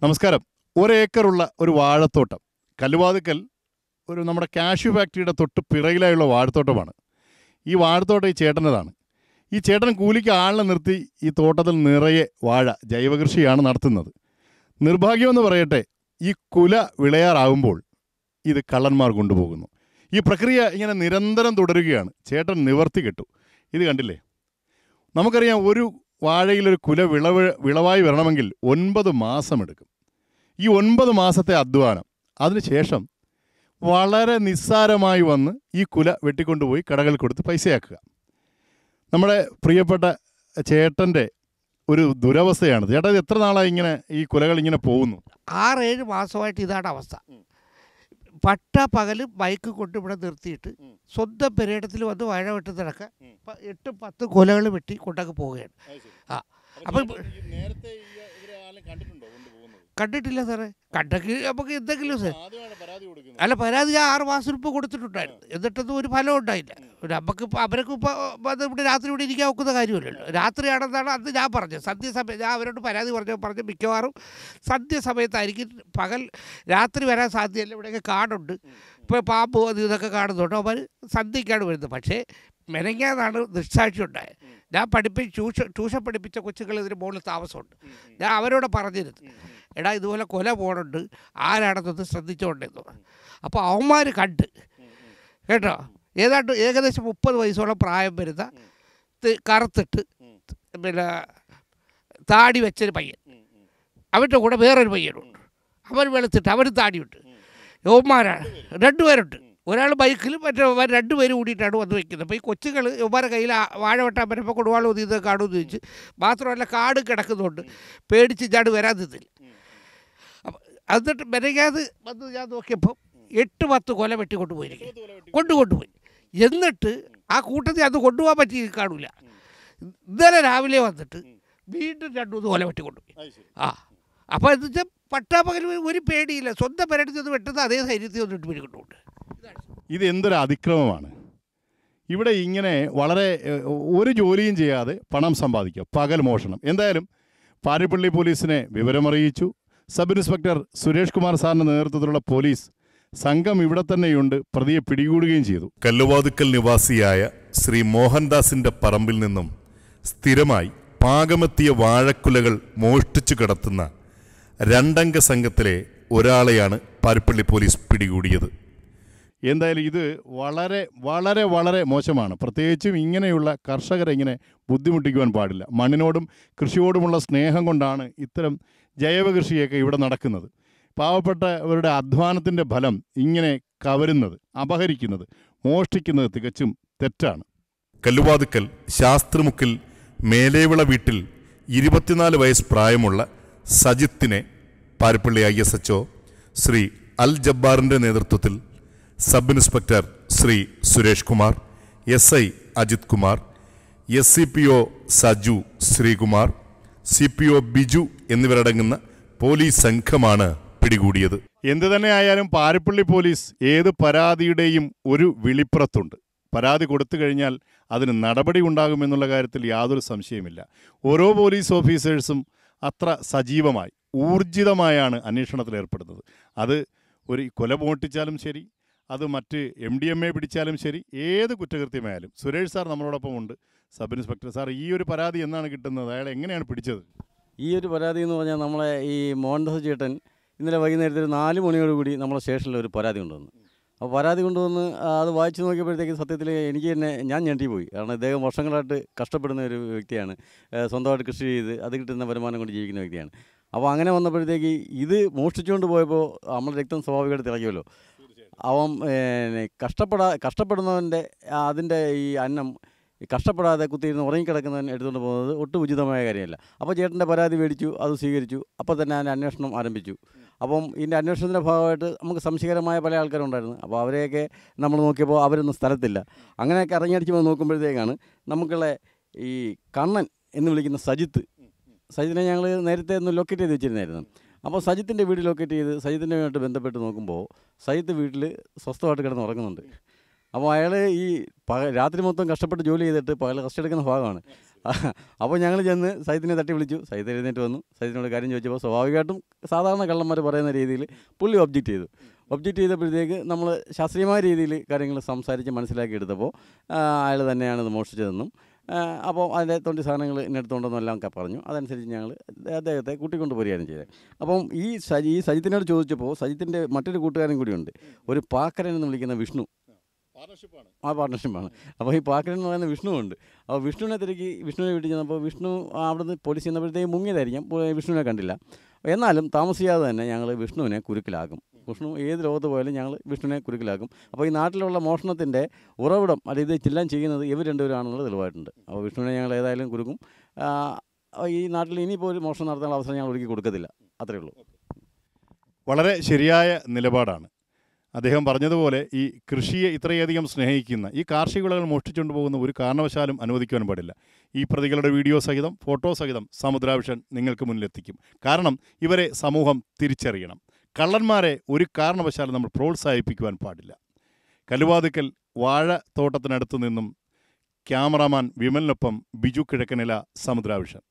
നമസ്കാരം ഒരേക്കറുള്ള ഒരു വാഴത്തോട്ടം കല്ലുവാതുക്കൽ ഒരു നമ്മുടെ കാഷ്യൂ ഫാക്ടറിയുടെ തൊട്ട് പിറകിലായുള്ള വാഴത്തോട്ടമാണ് ഈ വാഴത്തോട്ടം ഈ ചേട്ടൻ്റെതാണ് ഈ ചേട്ടൻ കൂലിക്ക് ആളിനെ നിർത്തി ഈ തോട്ടത്തിൽ നിറയെ വാഴ ജൈവകൃഷിയാണ് നടത്തുന്നത് നിർഭാഗ്യമെന്ന് പറയട്ടെ ഈ കുല വിളയാറാകുമ്പോൾ ഇത് കള്ളന്മാർ കൊണ്ടുപോകുന്നു ഈ പ്രക്രിയ ഇങ്ങനെ നിരന്തരം തുടരുകയാണ് ചേട്ടൻ നിവർത്തി കെട്ടു ഇത് കണ്ടില്ലേ നമുക്കറിയാം ഒരു വാഴയിലൊരു കുല വിളവ് വിളവായി വരണമെങ്കിൽ ഒൻപത് മാസമെടുക്കും ഈ ഒൻപത് മാസത്തെ അധ്വാനം അതിനുശേഷം വളരെ നിസ്സാരമായി വന്ന് ഈ കുല വെട്ടിക്കൊണ്ടുപോയി കടകളിൽ കൊടുത്ത് പൈസയാക്കുക നമ്മുടെ പ്രിയപ്പെട്ട ചേട്ടൻ്റെ ഒരു ദുരവസ്ഥയാണ് ചേട്ടാ ഇത് എത്ര നാളായി ഇങ്ങനെ ഈ കുലകൾ ഇങ്ങനെ പോകുന്നു ആറേഴ് മാസമായിട്ട് ഇതാണ് അവസ്ഥ പട്ട പകല് ബൈക്ക് കൊണ്ട് ഇവിടെ നിർത്തിയിട്ട് ഉം. സ്വന്തം പെരേടത്തിൽ വന്ന് വാഴ വെട്ടുന്നതൊക്കെ ഉം. എട്ട് പത്ത് കൊലകൾ വെട്ടി കൊണ്ടൊക്കെ പോവുകയാണ് ആ. അപ്പം നേരത്തെ കണ്ടിട്ടുണ്ടോ കൊണ്ടുപോകുന്നത് കണ്ടിട്ടില്ല സാറേ കണ്ടെങ്കിൽ നമുക്ക് എന്തെങ്കിലും സാർ ആദ്യമാണ് പരാതി കൊടുക്കുന്നത് അല്ല പരാതി ഞാൻ ആറ് മാസം മുമ്പ് കൊടുത്തിട്ടുണ്ടായിരുന്നു എന്നിട്ടൊന്നും ഒരു ഫലം ഉണ്ടായില്ല നമുക്ക് ഇപ്പോൾ അവർക്ക് ഇപ്പോൾ വന്ന് ഇവിടെ രാത്രി ഇവിടെ ഇരിക്കാൻ ഒക്കുന്ന കാര്യമല്ലല്ലോ രാത്രിയാണെന്നാണ് അന്ന് ഞാൻ പറഞ്ഞത് സന്ധ്യസമയം ഞാൻ അവരോട് പരാതി പറഞ്ഞു പറഞ്ഞ് മിക്കവാറും സന്ധ്യസമയത്തായിരിക്കും പകൽ രാത്രി വരാൻ സാധ്യതയില്ല ഇവിടെയൊക്കെ കാടുണ്ട് ഇപ്പോൾ പാമ്പ് അത് ഇതൊക്കെ കാണുന്നുണ്ട് അവർ സന്ധ്യയ്ക്കാണ് വരുന്നത് പക്ഷേ മെനങ്ങാന്നാണ് ദൃക്സാക്ഷി ഉണ്ടായത് ഞാൻ പഠിപ്പിച്ച് ട്യൂഷൻ ട്യൂഷൻ പഠിപ്പിച്ച കൊച്ചുങ്ങൾ ഇതിന് മുകളിൽ താമസമുണ്ട് ഞാൻ അവരോട് പറഞ്ഞിരുന്നു എടാ ഇതുപോലെ കൊല പോണുണ്ട് ആരാണെന്നൊന്ന് ശ്രദ്ധിച്ചോണ്ടെന്ന് അപ്പോൾ അവന്മാർ കണ്ട് കേട്ടോ ഏതാണ്ട് ഏകദേശം മുപ്പത് വയസ്സോളം പ്രായം വരുന്ന ത് കറുത്തിട്ട് പിന്നെ താടി വെച്ചൊരു പയ്യൻ അവൻ്റെ കൂടെ വേറൊരു പയ്യനുണ്ട് അവൻ വെളുത്തിട്ട് അവന് താടിയുണ്ട് യവന്മാരാണ് രണ്ടുപേരുണ്ട് ഒരാൾ ബൈക്കിലും മറ്റേ അവന്മാർ രണ്ടുപേരും കൂടിയിട്ടാണ് വന്ന് വയ്ക്കുന്നത് അപ്പോൾ ഈ കൊച്ചുകൾ യവന്മാരെ കയ്യിൽ ആ വാഴ വെട്ടാൻ വരുമ്പോൾ കൊടുവാൾ ഒതിയത് കാണുമെന്ന് ചോദിച്ച് മാത്രമല്ല കാട് കിടക്കുന്നുണ്ട് പേടിച്ച് ഞാൻ വരാൻ നിന്നില്ല അപ്പം എന്നിട്ട് മെനകാത് വന്ന് ഞാൻ നോക്കിയപ്പോൾ എട്ട് പത്ത് കൊല വെട്ടി കൊണ്ടുപോയിരിക്കും കൊണ്ടു കൊണ്ടുപോയി എന്നിട്ട് ആ കൂട്ടത്തിൽ അത് കൊണ്ടുപോകാൻ പറ്റി കാണൂല ഇന്നലെ രാവിലെ വന്നിട്ട് വീണ്ടും രണ്ടു മൂന്ന് കൊല വെട്ടി കൊണ്ടുപോയി ആ അപ്പോൾ എന്ന് വെച്ചാൽ പട്ടാപ്പകൽ ഒരു പേടിയില്ല സ്വന്തം പെരടിൽ നിന്ന് വെട്ടുന്ന അതേ ധൈര്യത്തിൽ വന്നിട്ട് പിടികൊണ്ടുണ്ട് ഇത് എന്തൊരു അതിക്രമമാണ് ഇവിടെ ഇങ്ങനെ വളരെ ഏഹ്, ഒരു ജോലിയും ചെയ്യാതെ പണം സമ്പാദിക്കുക പകൽ മോഷണം എന്തായാലും പാരിപ്പള്ളി പോലീസിനെ വിവരമറിയിച്ചു സബ് ഇൻസ്പെക്ടർ സുരേഷ് കുമാർ സാറിൻ്റെ നേതൃത്വത്തിലുള്ള പോലീസ് സംഘം ഇവിടെ തന്നെയുണ്ട് പ്രതിയെ പിടികൂടുകയും ചെയ്തു കല്ലുവാതുക്കൽ നിവാസിയായ ശ്രീ മോഹൻദാസിന്റെ പറമ്പിൽ നിന്നും സ്ഥിരമായി പാകമെത്തിയ വാഴക്കുലകൾ മോഷ്ടിച്ചു കടത്തുന്ന രണ്ടംഗ സംഘത്തിലെ ഒരാളെയാണ് പാരിപ്പള്ളി പോലീസ് പിടികൂടിയത് എന്തായാലും ഇത് വളരെ വളരെ വളരെ മോശമാണ് പ്രത്യേകിച്ചും ഇങ്ങനെയുള്ള കർഷകരെ ഇങ്ങനെ ബുദ്ധിമുട്ടിക്കുവാൻ പാടില്ല മണ്ണിനോടും കൃഷിയോടുമുള്ള സ്നേഹം കൊണ്ടാണ് ഇത്തരം ജൈവ കൃഷിയൊക്കെ ഇവിടെ നടക്കുന്നത് പാവപ്പെട്ടവരുടെ അധ്വാനത്തിൻ്റെ ഫലം ഇങ്ങനെ കവരുന്നത് അപഹരിക്കുന്നത് മോഷ്ടിക്കുന്നത് തികച്ചും തെറ്റാണ് കല്ലുവാതുക്കൽ ശാസ്ത്രമുക്കിൽ മേലേവിള വീട്ടിൽ ഇരുപത്തിനാല് വയസ്സ് പ്രായമുള്ള സജിത്തിനെ Parippally I S H Shri Al ജബ്ബാറിന്റെ നേതൃത്വത്തിൽ sub inspector Shri Suresh Kumar S I Ajith Kumar S C P O Saju Sreekumar C P O Biju എന്നിവരടങ്ങുന്ന പോലീസ് സംഘമാണ് പിടികൂടിയത് എന്തു തന്നെ ആയാലും പാരിപ്പള്ളി പോലീസ് ഏത് പരാതിയുടെയും ഒരു വിളിപ്പുറത്തുണ്ട് പരാതി കൊടുത്തു കഴിഞ്ഞാൽ അതിന് നടപടി ഉണ്ടാകുമെന്നുള്ള കാര്യത്തിൽ യാതൊരു സംശയമില്ല ഓരോ പോലീസ് ഓഫീസേഴ്സും അത്ര സജീവമായി ഊർജിതമായാണ് അന്വേഷണത്തിൽ ഏർപ്പെടുന്നത് അത് ഒരു കൊല മോട്ടിച്ചാലും ശരി അത് മറ്റ് എം ഡി എം എ പിടിച്ചാലും ശരി ഏത് കുറ്റകൃത്യമായാലും സുരേഷ് സാർ നമ്മളോടൊപ്പം ഉണ്ട് സബ് ഇൻസ്പെക്ടർ സാർ ഈ ഒരു പരാതി എന്നാണ് കിട്ടുന്നത് അയാൾ എങ്ങനെയാണ് പിടിച്ചത് ഈ ഒരു പരാതി എന്ന് പറഞ്ഞാൽ നമ്മളെ ഈ മോഹൻദാസ് ചേട്ടൻ ഇന്നലെ വൈകുന്നേരത്തിൽ നാല് മണിയോടുകൂടി നമ്മളെ സ്റ്റേഷനിൽ ഒരു പരാതി കൊണ്ടുവന്നു അപ്പോൾ പരാതി കൊണ്ടുവന്ന് ആ, അത് വായിച്ചു നോക്കിയപ്പോഴത്തേക്ക് സത്യത്തിൽ എനിക്ക് തന്നെ ഞാൻ ഞെട്ടിപ്പോയി കാരണം ഇദ്ദേഹം വർഷങ്ങളായിട്ട് കഷ്ടപ്പെടുന്ന ഒരു വ്യക്തിയാണ് ഏഹ് സ്വന്തമായിട്ട് കൃഷി ചെയ്ത് അത് കിട്ടുന്ന വരുമാനം കൊണ്ട് ജീവിക്കുന്ന വ്യക്തിയാണ് അപ്പോൾ അങ്ങനെ വന്നപ്പോഴത്തേക്ക് ഇത് മോഷ്ടിച്ചുകൊണ്ട് പോയപ്പോൾ നമ്മളെ രക്തം സ്വാഭാവികമായിട്ട് തിളയ്ക്കുമല്ലോ അവൻ ഏഹ്, കഷ്ടപ്പെടാ കഷ്ടപ്പെടുന്നവൻ്റെ ആ, അതിൻ്റെ ഈ അന്നം ഈ കഷ്ടപ്പെടാതെ കുത്തിയിരുന്ന് ഉറങ്ങിക്കിടക്കുന്നവൻ എടുത്തുകൊണ്ട് പോകുന്നത് ഒട്ടും ഉചിതമായ കാര്യമല്ല അപ്പോൾ ചേട്ടൻ്റെ പരാതി മേടിച്ചു അത് സ്വീകരിച്ചു അപ്പോൾ തന്നെ അതിൻ്റെ അന്വേഷണം ആരംഭിച്ചു അപ്പം ഇതിൻ്റെ അന്വേഷണത്തിൻ്റെ ഭാഗമായിട്ട് നമുക്ക് സംശയകരമായ പല ആൾക്കാരുണ്ടായിരുന്നു അപ്പോൾ അവരെയൊക്കെ നമ്മൾ നോക്കിയപ്പോൾ അവരൊന്നും സ്ഥലത്തില്ല അങ്ങനെയൊക്കെ ഇറങ്ങിയടിച്ച് വന്ന് നോക്കുമ്പോഴത്തേക്കാണ് നമുക്കുള്ള ഈ കണ്ണൻ എന്ന് വിളിക്കുന്ന സജിത്ത് സജിത്തിനെ ഞങ്ങൾ നേരത്തെ ഒന്ന് ലൊക്കേറ്റ് ചെയ്ത് വെച്ചിരുന്നായിരുന്നു അപ്പോൾ സജിത്തിൻ്റെ വീട് ലൊക്കേറ്റ് ചെയ്ത് സജിത്തിൻ്റെ വീട്ടുമായിട്ട് ബന്ധപ്പെട്ട് നോക്കുമ്പോൾ സജിത്ത് വീട്ടിൽ സ്വസ്ഥമായിട്ട് കിടന്ന് ഉറങ്ങുന്നുണ്ട് അപ്പോൾ അയാൾ ഈ പക രാത്രി മൊത്തം കഷ്ടപ്പെട്ട് ജോലി ചെയ്തിട്ട് പകൽ റെസ്റ്റ് എടുക്കുന്ന ഭാഗമാണ് അപ്പോൾ ഞങ്ങൾ ചെന്ന് സൈത്തിനെ തട്ടി വിളിച്ചു സൈത്ത് എഴുന്നേറ്റ് വന്നു സൈത്തിനോട് കാര്യം ചോദിച്ചപ്പോൾ സ്വാഭാവികമായിട്ടും സാധാരണ കള്ളന്മാർ പറയുന്ന രീതിയിൽ പുള്ളി ഒബ്ജക്റ്റ് ചെയ്തു ഒബ്ജക്റ്റ് ചെയ്തപ്പോഴത്തേക്ക് നമ്മൾ ശാസ്ത്രീയമായ രീതിയിൽ കാര്യങ്ങൾ സംസാരിച്ച് മനസ്സിലാക്കി എടുത്തപ്പോൾ അയാൾ തന്നെയാണ് ഇത് മോഷ്ടിച്ചതെന്നും ആ, അപ്പോൾ അതിൻ്റെ തൊണ്ടി സാധനങ്ങൾ ഇന്നെടുത്തുകൊണ്ടെന്നും എല്ലാം ഒക്കെ പറഞ്ഞു അതനുസരിച്ച് ഞങ്ങൾ അദ്ദേഹത്തെ കൂട്ടിക്കൊണ്ട് പോരുകയാണ് ചെയ്തത് അപ്പം ഈ സജി ഈ സജിത്തിനോട് ചോദിച്ചപ്പോൾ സജിത്തിൻ്റെ മറ്റൊരു കൂട്ടുകാരൻ കൂടിയുണ്ട് ഒരു പാക്കരൻ എന്ന് വിളിക്കുന്ന വിഷ്ണു ആ പാർട്ട്ണർഷിപ്പാണ് അപ്പോൾ ഈ പാക്കരൻ എന്ന് പറയുന്ന വിഷ്ണു ഉണ്ട് അപ്പോൾ വിഷ്ണുവിനെ തിരക്കി വിഷ്ണുവിനെ വീട്ടിൽ ചെന്നപ്പോൾ വിഷ്ണു അവിടുന്ന് പോലീസ് ചെന്നപ്പോഴത്തേക്ക് മുങ്ങിയതായിരിക്കാം പോ- വിഷ്ണുവിനെ കണ്ടില്ല എന്നാലും താമസിയാതെ തന്നെ ഞങ്ങൾ വിഷ്ണുവിനെ കുരുക്കിലാക്കും വിഷ്ണു ഏത് ലോകത്ത് പോയാലും ഞങ്ങൾ വിഷ്ണുവിനെ കുരുക്കിലാക്കും അപ്പോൾ ഈ നാട്ടിലുള്ള മോഷണത്തിൻ്റെ ഉറവിടം അല്ലെങ്കിൽ ഇത് ചെല്ലാൻ ചെയ്യുന്നത് ഇവർ രണ്ടുപേരാണെന്നുള്ളത് തെളിവായിട്ടുണ്ട് അപ്പോൾ വിഷ്ണുവിനെ ഞങ്ങൾ ഏതായാലും കുരുക്കും ആ, ഈ നാട്ടിൽ ഇനിയിപ്പോൾ ഒരു മോഷണം നടത്താനുള്ള അവസരം ഞങ്ങൾ ഒരുക്കി കൊടുക്കത്തില്ല അത്രയേ ഉള്ളൂ വളരെ ശരിയായ നിലപാടാണ് അദ്ദേഹം പറഞ്ഞതുപോലെ ഈ കൃഷിയെ ഇത്രയധികം സ്നേഹിക്കുന്ന ഈ കാർഷിക വിളകൾ മോഷ്ടിച്ചുകൊണ്ട് പോകുന്ന ഒരു കാരണവശാലും അനുവദിക്കുവാൻ പാടില്ല ഈ പ്രതികളുടെ വീഡിയോ സഹിതം ഫോട്ടോ സഹിതം സമുദ്രാവിഷൻ നിങ്ങൾക്ക് മുന്നിലെത്തിക്കും കാരണം ഇവരെ സമൂഹം തിരിച്ചറിയണം കള്ളന്മാരെ ഒരു കാരണവശാലും നമ്മൾ പ്രോത്സാഹിപ്പിക്കുവാൻ പാടില്ല കലുവാതുക്കൽ വാഴ തോട്ടത്തിനടുത്ത് നിന്നും ക്യാമറാമാൻ വിമലിനൊപ്പം ബിജു കിഴക്കനില സമുദ്രാവിഷൻ